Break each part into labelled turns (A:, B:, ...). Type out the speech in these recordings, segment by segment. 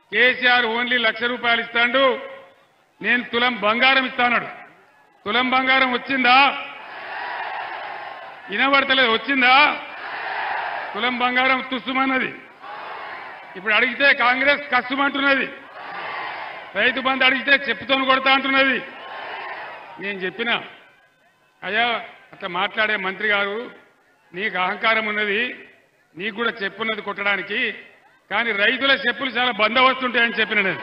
A: KCR only లక్ష రూపాయలు ఇస్తాడు నేను తులం బంగారం ఇస్తాడు తులం బంగారం వచ్చిందా వినబడతలేదు వచ్చిందా తులం బంగారం తుస్సుమన్నది ఇప్పుడు అడిగితే కాంగ్రెస్ కష్టమంటున్నది రైతు బంధు అడిగితే చెప్పుతోని కొడతా అంటున్నది నేను చెప్పిన అయ్యా అట్లా మాట్లాడే మంత్రి గారు నీకు అహంకారం ఉన్నది నీకు కూడా చెప్పున్నది కొట్టడానికి కానీ రైతుల చెప్పులు చాలా బందోబస్తు ఉంటాయని చెప్పిన నేను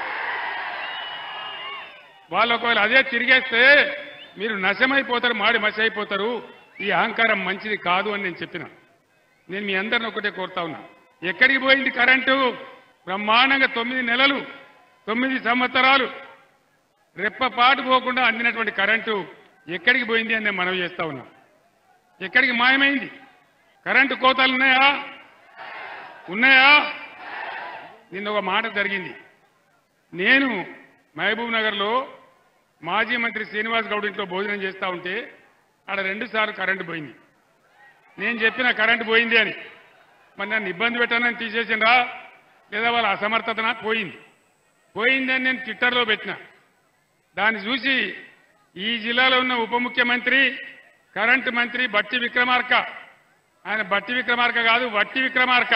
A: వాళ్ళు ఒకవేళ అదే తిరిగేస్తే మీరు నశమైపోతారు మాడి మసి అయిపోతారు ఈ అహంకారం మంచిది కాదు అని నేను చెప్పిన నేను మీ అందరిని ఒకటే కోరుతా ఉన్నా ఎక్కడికి పోయింది కరెంటు బ్రహ్మాండంగా తొమ్మిది నెలలు తొమ్మిది సంవత్సరాలు రెప్పపాటు పోకుండా అందినటువంటి కరెంటు ఎక్కడికి పోయింది అని నేను మనవి చేస్తా ఉన్నా ఎక్కడికి మాయమైంది కరెంటు కోతలు ఉన్నాయా ఉన్నాయా నిన్న ఒక మాట జరిగింది నేను మహబూబ్ నగర్లో మాజీ మంత్రి శ్రీనివాస్ గౌడ్ ఇంట్లో భోజనం చేస్తా ఉంటే ఆడ రెండు సార్లు కరెంటు పోయింది నేను చెప్పిన కరెంటు పోయింది అని మరి నన్ను ఇబ్బంది పెట్టానని తీసేసిండ్రా లేదా వాళ్ళ అసమర్థతన పోయింది పోయిందని నేను ట్విట్టర్లో పెట్టిన దాన్ని చూసి ఈ జిల్లాలో ఉన్న ఉప ముఖ్యమంత్రి కరెంటు మంత్రి బట్టి విక్రమార్క ఆయన బట్టి విక్రమార్క కాదు వట్టి విక్రమార్క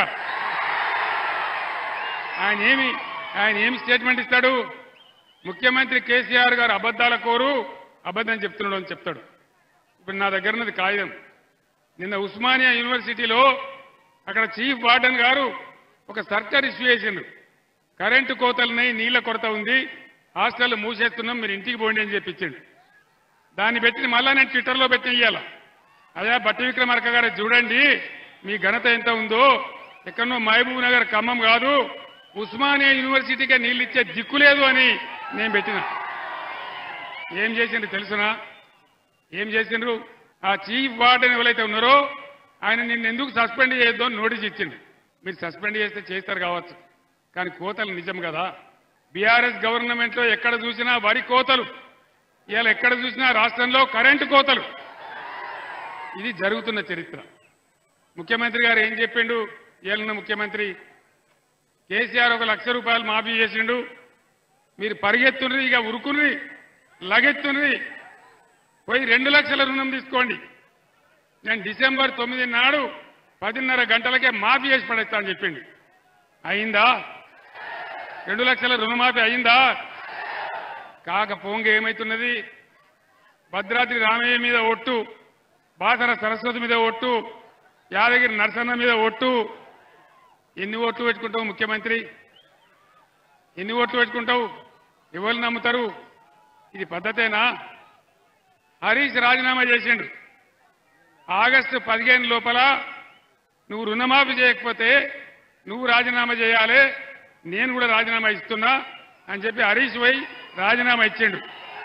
A: ఆయన ఏమి ఆయన ఏమి స్టేట్మెంట్ ఇస్తాడు ముఖ్యమంత్రి కేసీఆర్ గారు అబద్ధాల కోరు అబద్ధం చెప్తున్నాడు అని చెప్తాడు ఇప్పుడు నా దగ్గర ఉన్నది కాగితం నిన్న ఉస్మానియా యూనివర్సిటీలో అక్కడ చీఫ్ వార్డెన్ గారు ఒక సర్కార్ ఇష్యూ చేసిండ్రు కరెంటు కోతలున్నాయి నీళ్ల కొరత ఉంది హాస్టల్ మూసేస్తున్నాం మీరు ఇంటికి పోండి అని చెప్పించిండు దాన్ని పెట్టి మళ్ళా నేను ట్విట్టర్లో పెట్టి ఇయ్యాల అదే బట్టి విక్రమార్క గారు చూడండి మీ ఘనత ఎంత ఉందో ఎక్కడనో మహబూబ్ నగర్ ఖమ్మం కాదు ఉస్మానియా యూనివర్సిటీకే నీళ్ళు ఇచ్చే దిక్కు లేదు అని నేను పెట్టిన ఏం చేసిండ్రు తెలుసునా ఏం చేసిండ్రు ఆ చీఫ్ వార్డెన్ ఎవరైతే ఉన్నారో ఆయన నిన్ను ఎందుకు సస్పెండ్ చేయొద్దు అని నోటీస్ ఇచ్చిండు మీరు సస్పెండ్ చేస్తే చేస్తారు కావచ్చు కానీ కోతలు నిజం కదా బీఆర్ఎస్ గవర్నమెంట్ లో ఎక్కడ చూసినా వరి కోతలు ఇవాళ ఎక్కడ చూసినా రాష్ట్రంలో కరెంటు కోతలు ఇది జరుగుతున్న చరిత్ర ముఖ్యమంత్రి గారు ఏం చెప్పిండు ఏళ్ళన్న ముఖ్యమంత్రి కేసీఆర్ ఒక లక్ష రూపాయలు మాఫీ చేసిండు మీరు పరిగెత్తుండ్రి ఇక ఉరుకుని లగెత్తుండ్రి పోయి రెండు లక్షల రుణం తీసుకోండి నేను డిసెంబర్ తొమ్మిది నాడు పదిన్నర గంటలకే మాఫీ చేసి పడేస్తా అని చెప్పిండు అయిందా రెండు లక్షల రుణమాఫీ అయిందా కాకపోంగ ఏమైతున్నది భద్రాద్రి రామయ్య మీద ఒట్టు బాసర సరస్వతి మీద ఒట్టు యాదగిరి నరసన్న మీద ఒట్టు ఎన్ని ఓట్లు పెట్టుకుంటావు ముఖ్యమంత్రి ఎన్ని ఓట్లు పెట్టుకుంటావు ఎవరు నమ్ముతారు ఇది పద్ధతేనా హరీష్ రాజీనామా చేసిండు ఆగస్టు పదిహేను లోపల నువ్వు రుణమాఫీ చేయకపోతే నువ్వు రాజీనామా చేయాలి నేను కూడా రాజీనామా ఇస్తున్నా అని చెప్పి హరీష్ పోయి రాజీనామా ఇచ్చిండు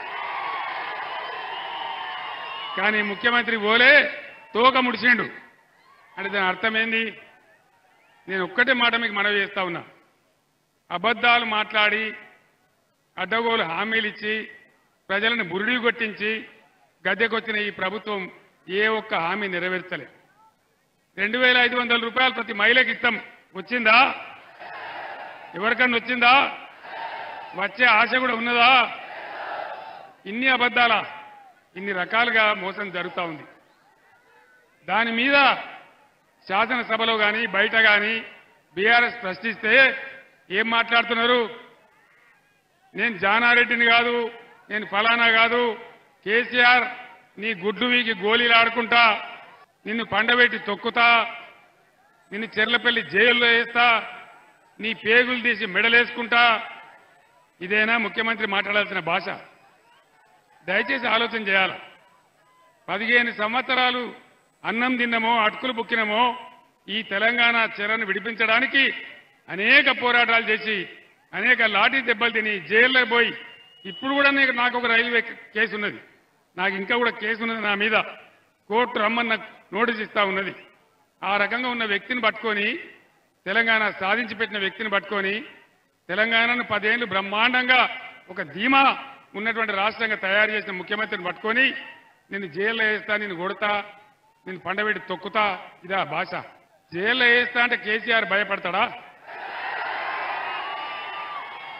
A: కానీ ముఖ్యమంత్రి పోలే తోక ముడిచిండు అంటే దాని అర్థం ఏంది నేను ఒక్కటే మాట మీకు మనవి చేస్తా ఉన్నా అబద్ధాలు మాట్లాడి అడ్డగోలు హామీలు ఇచ్చి ప్రజలను బురిడి కొట్టించి గద్దెకొచ్చిన ఈ ప్రభుత్వం ఏ ఒక్క హామీ నెరవేర్చలే రెండు వేల ఐదు వందల రూపాయలు ప్రతి మహిళకి ఇస్తాం వచ్చిందా ఎవరికన్నా వచ్చిందా వచ్చే ఆశ కూడా ఉన్నదా ఇన్ని అబద్ధాలా ఇన్ని రకాలుగా మోసం జరుగుతూ ఉంది దాని మీద శాసనసభలో కానీ బయట కానీ బీఆర్ఎస్ ప్రశ్నిస్తే ఏం మాట్లాడుతున్నారు నేను జానారెడ్డిని కాదు నేను ఫలానా కాదు కేసీఆర్ నీ గుడ్డు వీకి గోళీలు ఆడుకుంటా నిన్ను పండబెట్టి తొక్కుతా నిన్ను చెర్లపల్లి జైల్లో వేస్తా నీ పేగులు తీసి మెడలేసుకుంటా ఇదేనా ముఖ్యమంత్రి మాట్లాడాల్సిన భాష దయచేసి ఆలోచన చేయాలి పదిహేను సంవత్సరాలు అన్నం తిన్నమో అటుకులు బుక్కినమో ఈ తెలంగాణ చెరను విడిపించడానికి అనేక పోరాటాలు చేసి అనేక లాఠీ దెబ్బలు తిని జైల్లో పోయి ఇప్పుడు కూడా నీకు నాకు ఒక రైల్వే కేసు ఉన్నది నాకు ఇంకా కూడా కేసు ఉన్నది నా మీద కోర్టు రమ్మన్న నోటీస్ ఇస్తా ఉన్నది ఆ రకంగా ఉన్న వ్యక్తిని పట్టుకొని తెలంగాణ సాధించి పెట్టిన వ్యక్తిని పట్టుకొని తెలంగాణను పదేళ్లు బ్రహ్మాండంగా ఒక ధీమా ఉన్నటువంటి రాష్ట్రంగా తయారు చేసిన ముఖ్యమంత్రిని పట్టుకొని నిన్ను జైల్లో వేస్తా నిన్ను కొడతా నిన్ను పండబెట్టి తొక్కుతా ఇదా భాష జైల్లో వేస్తా అంటే కేసీఆర్ భయపడతాడా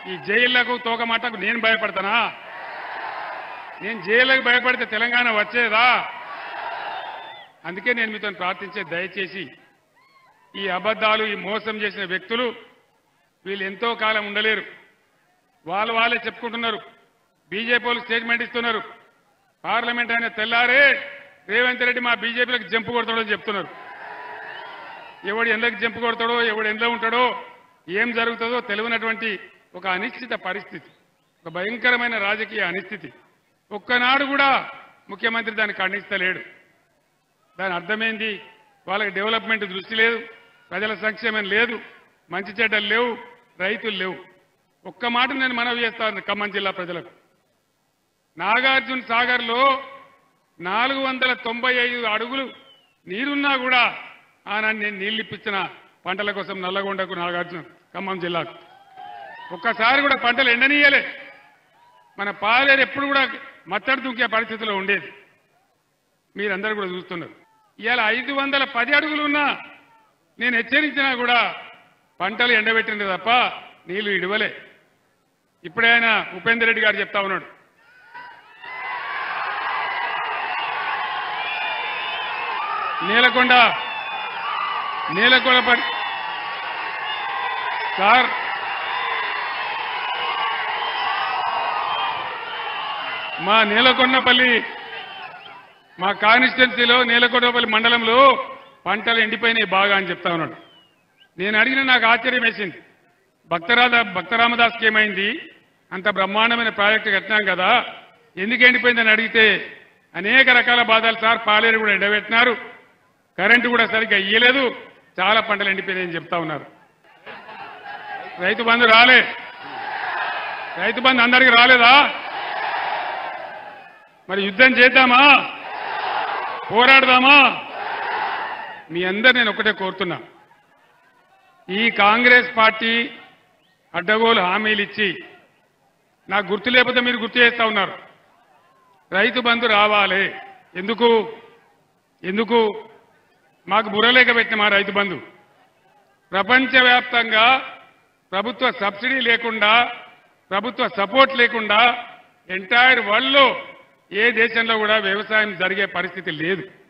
A: ఈ జైళ్లకు తోకమాటకు నేను భయపడతానా నేను జైళ్ళకు భయపడితే తెలంగాణ వచ్చేదా అందుకే నేను మీతో ప్రార్థించే దయచేసి ఈ అబద్ధాలు ఈ మోసం చేసిన వ్యక్తులు వీళ్ళు ఎంతో కాలం ఉండలేరు వాళ్ళు వాళ్ళే చెప్పుకుంటున్నారు బీజేపీ వాళ్ళు స్టేట్మెంట్ ఇస్తున్నారు పార్లమెంట్ అయిన తెల్లారే రేవంత్ రెడ్డి మా బీజేపీలకు జంపు కొడతాడో అని చెప్తున్నారు ఎవడు ఎండకు జంపు కొడతాడో ఎవడు ఎండలో ఉంటాడో ఏం జరుగుతుందో తెలియనటువంటి ఒక అనిశ్చిత పరిస్థితి ఒక భయంకరమైన రాజకీయ అనిస్థితి ఒక్కనాడు కూడా ముఖ్యమంత్రి దాన్ని ఖండిస్తలేడు దాని అర్థమైంది వాళ్ళకి డెవలప్మెంట్ దృష్టి లేదు ప్రజల సంక్షేమం లేదు మంచి చెడ్డలు లేవు రైతులు లేవు ఒక్క మాట నేను మనవి చేస్తాను ఖమ్మం జిల్లా ప్రజలకు నాగార్జున సాగర్లో నాలుగు వందల తొంభై ఐదు అడుగులు నీరున్నా కూడా ఆనాడు నేను నీళ్ళు ఇప్పించిన పంటల కోసం నల్లగొండకు నాగార్జున ఖమ్మం జిల్లాకు ఒక్కసారి కూడా పంటలు ఎండనీయలే మన పాలేరు ఎప్పుడు కూడా మత్తడి దుంకే పరిస్థితిలో ఉండేది మీరందరూ కూడా చూస్తున్నారు ఇవాళ ఐదు వందల పది అడుగులు ఉన్నా నేను హెచ్చరించినా కూడా పంటలు ఎండబెట్టింది తప్ప నీళ్లు ఇడవలే ఇప్పుడే ఆయన ఉపేందర్ రెడ్డి గారు చెప్తా ఉన్నాడు నీలకొండ నీలకొండ పడి సార్ మా నీలకొండపల్లి మా కాన్స్టిట్యున్సీలో నీలకొండపల్లి మండలంలో పంటలు ఎండిపోయినాయి బాగా అని చెప్తా ఉన్నాడు నేను అడిగిన నాకు ఆశ్చర్యం వేసింది భక్తరాధ భక్తరామదాస్కి ఏమైంది అంత బ్రహ్మాండమైన ప్రాజెక్టు కట్టినాం కదా ఎందుకు ఎండిపోయిందని అడిగితే అనేక రకాల బాధలు సార్ పాలేరు కూడా ఎండబెట్టినారు కరెంటు కూడా సరిగ్గా ఇయ్యలేదు చాలా పంటలు ఎండిపోయినాయని చెప్తా ఉన్నారు రైతు బంధు రాలే రైతు బంధు అందరికి రాలేదా మరి యుద్ధం చేద్దామా పోరాడదామా మీ అందరు నేను ఒకటే కోరుతున్నా ఈ కాంగ్రెస్ పార్టీ అడ్డగోలు హామీలు ఇచ్చి నాకు గుర్తు లేకపోతే మీరు గుర్తు చేస్తా ఉన్నారు రైతు బంధు రావాలి ఎందుకు ఎందుకు మాకు బుర్రలేక పెట్టిన మా రైతు బంధు ప్రపంచవ్యాప్తంగా ప్రభుత్వ సబ్సిడీ లేకుండా ప్రభుత్వ సపోర్ట్ లేకుండా ఎంటైర్ వరల్డ్లో ఏ దేశంలో కూడా వ్యవసాయం జరిగే పరిస్థితి లేదు